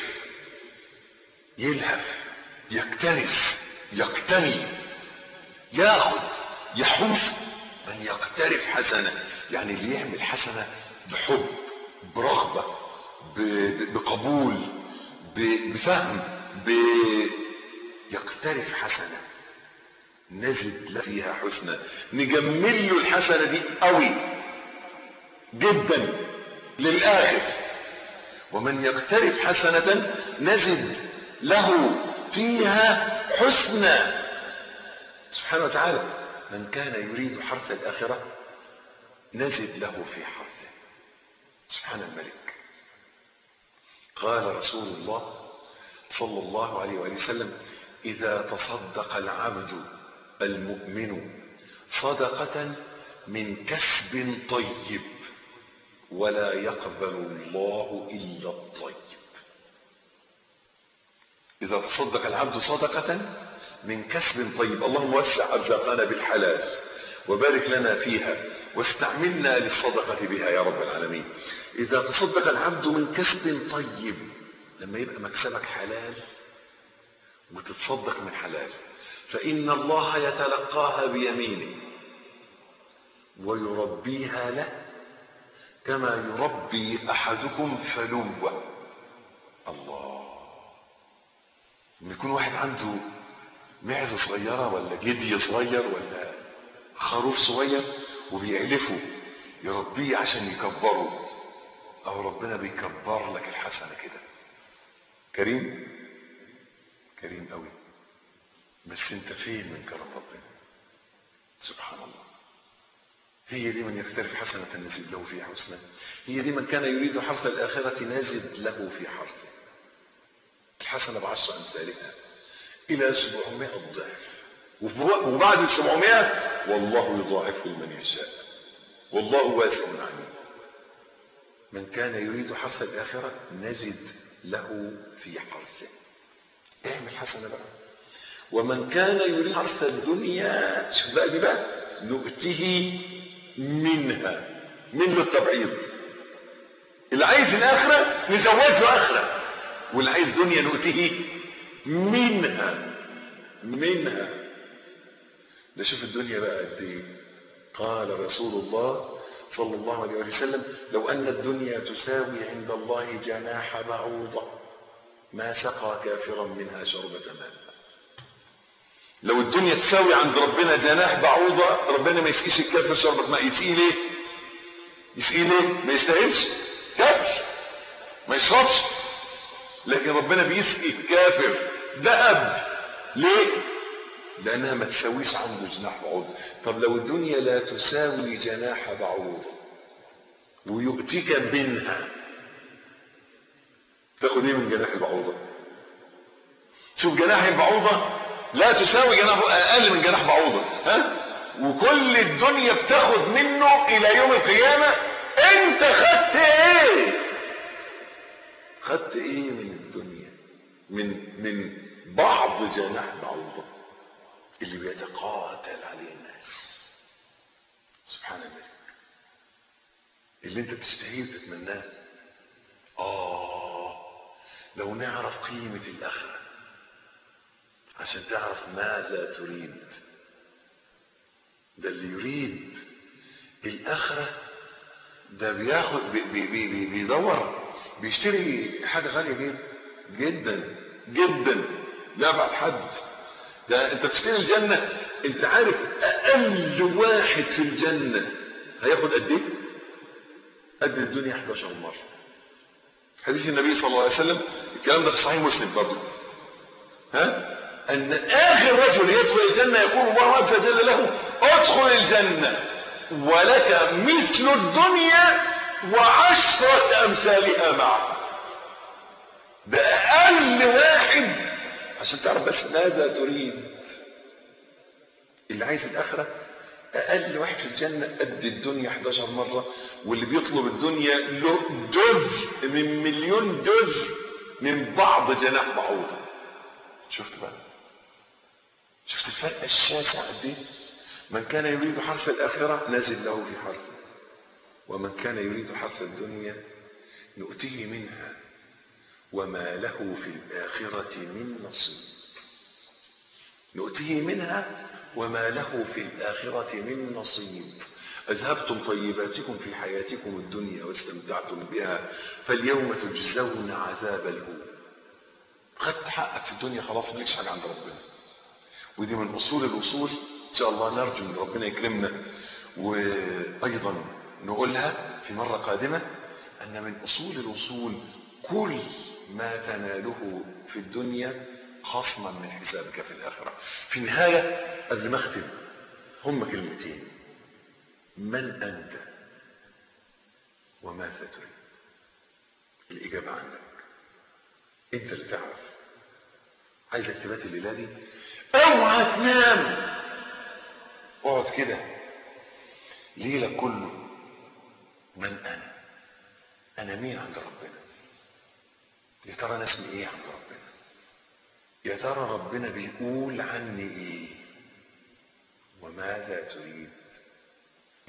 يلهف يكترث يقتني ياخد يحوس من يقترف حسنة يعني اللي يعمل حسنة بحب برغبة بقبول بفهم ب يقترف حسنة نزد له فيها حسنة نجمل له الحسنة دي قوي جدا للآخر ومن يقترف حسنة نزد له فيها حسنى سبحانه وتعالى من كان يريد حرث الآخرة نزد له في حرثه سبحان الملك قال رسول الله صلى الله عليه وآله وسلم إذا تصدق العبد المؤمن صدقة من كسب طيب ولا يقبل الله إلا الطيب إذا تصدق العبد صدقة من كسب طيب اللهم وسع أرزاقنا بالحلال وبارك لنا فيها واستعملنا للصدقة بها يا رب العالمين إذا تصدق العبد من كسب طيب لما يبقى مكسبك حلال وتتصدق من حلال فإن الله يتلقاها بيمينه ويربيها له كما يربي أحدكم فلوة الله لما يكون واحد عنده معزة صغيرة ولا جدي صغير ولا خروف صغير وبيعلفه يربيه عشان يكبره أو ربنا بيكبر لك الحسنة كده كريم كريم قوي بس انت فين من كرم ربنا سبحان الله هي دي من يختلف حسنة نزد له فيها حسنة هي دي من كان يريد حرث الآخرة نزد له في حرثه الحسنة بعشر أمثالها إلى سبعمائة ضعف وبعد السبعمائة والله يضاعف لمن يشاء والله واسع عليم من كان يريد حرث الآخرة نزد له في حرثه اعمل حسنة بقى ومن كان يريد حرث الدنيا شوف بقى دي بقى نؤته منها منه التبعيض اللي عايز الآخرة نزود له آخرة واللي عايز دنيا نؤته منها منها ده شوف الدنيا بقى قد ايه قال رسول الله صلى الله عليه وسلم لو أن الدنيا تساوي عند الله جناح بعوضة ما سقى كافرا منها شربة ماء لو الدنيا تساوي عند ربنا جناح بعوضة ربنا ما يسقيش الكافر شربة ماء يسقيه ليه يسقيه ليه ما يستاهلش كافر ما يشربش لكن ربنا بيسقي الكافر ذهب ليه لانها ما تساويش عنده جناح بعوضة طب لو الدنيا لا تساوي جناح بعوضة ويؤتيك منها تاخد ايه من جناح البعوضة شوف جناح البعوضة لا تساوي جناح اقل من جناح بعوضة ها وكل الدنيا بتاخد منه الى يوم القيامة انت خدت ايه خدت ايه من الدنيا من من بعض جناح بعوضة اللي بيتقاتل عليه الناس سبحان الملك اللي انت تشتهيه وتتمناه اه لو نعرف قيمة الاخرة عشان تعرف ماذا تريد ده اللي يريد الاخرة ده بياخد بي بي بي بي بيدور بيشتري حاجة غالية جدا جدا جدا لأبعد حد ده انت بتشتري الجنة انت عارف اقل واحد في الجنة هياخد قد ايه قد الدنيا 11 مرة حديث النبي صلى الله عليه وسلم الكلام ده في صحيح مسلم برضه ها ان اخر رجل يدخل الجنة يقول الله عز وجل له ادخل الجنة ولك مثل الدنيا وعشرة امثالها معه ده اقل واحد عشان تعرف بس ماذا تريد اللي عايز الاخره اقل واحد في الجنه قد الدنيا 11 مره واللي بيطلب الدنيا له جزء من مليون جزء من بعض جناح بعوضه شفت بقى شفت الفرق الشاسع قد ايه من كان يريد حرث الاخره نزل له في حرثه ومن كان يريد حرث الدنيا نؤتيه منها وما له في الآخرة من نصيب نؤتيه منها وما له في الآخرة من نصيب أذهبتم طيباتكم في حياتكم الدنيا واستمتعتم بها فاليوم تجزون عذاب الهون خدت حقك في الدنيا خلاص مالكش حاجة عند ربنا ودي من أصول الوصول إن شاء الله نرجو أن ربنا يكرمنا وأيضا نقولها في مرة قادمة أن من أصول الوصول كل ما تناله في الدنيا خصما من حسابك في الآخرة في النهاية قبل ما أختم هم كلمتين من أنت وماذا تريد الإجابة عندك أنت اللي تعرف عايزك تبات الليلة دي اوعى تنام اقعد كده ليلة كله من أنا أنا مين عند ربنا يا ترى انا اسمي ايه عند ربنا يا ترى ربنا بيقول عني ايه وماذا تريد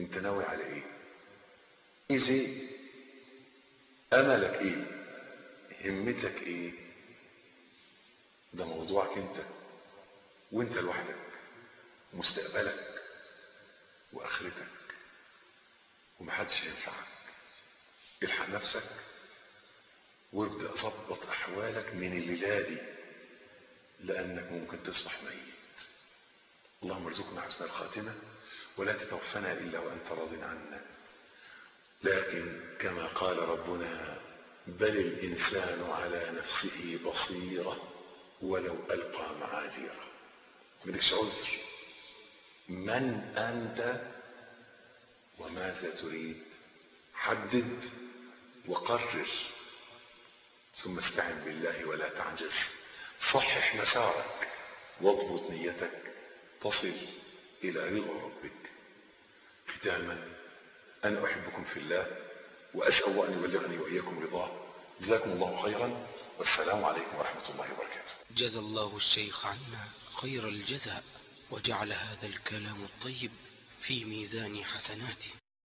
انت ناوي على ايه عايز ايه املك ايه همتك ايه ده موضوعك انت وانت لوحدك مستقبلك واخرتك ومحدش ينفعك الحق نفسك وابدأ ظبط احوالك من الليلة دي لانك ممكن تصبح ميت اللهم ارزقنا حسن الخاتمة ولا تتوفنا الا وانت راض عنا لكن كما قال ربنا بل الانسان على نفسه بصيرة ولو القى معاذيره ملكش عذر من انت وماذا تريد حدد وقرر ثم استعن بالله ولا تعجز صحح مسارك واضبط نيتك تصل الى رضا ربك ختاما انا احبكم في الله واسال الله ان يبلغني واياكم رضاه جزاكم الله خيرا والسلام عليكم ورحمه الله وبركاته جزى الله الشيخ عنا خير الجزاء وجعل هذا الكلام الطيب في ميزان حسناته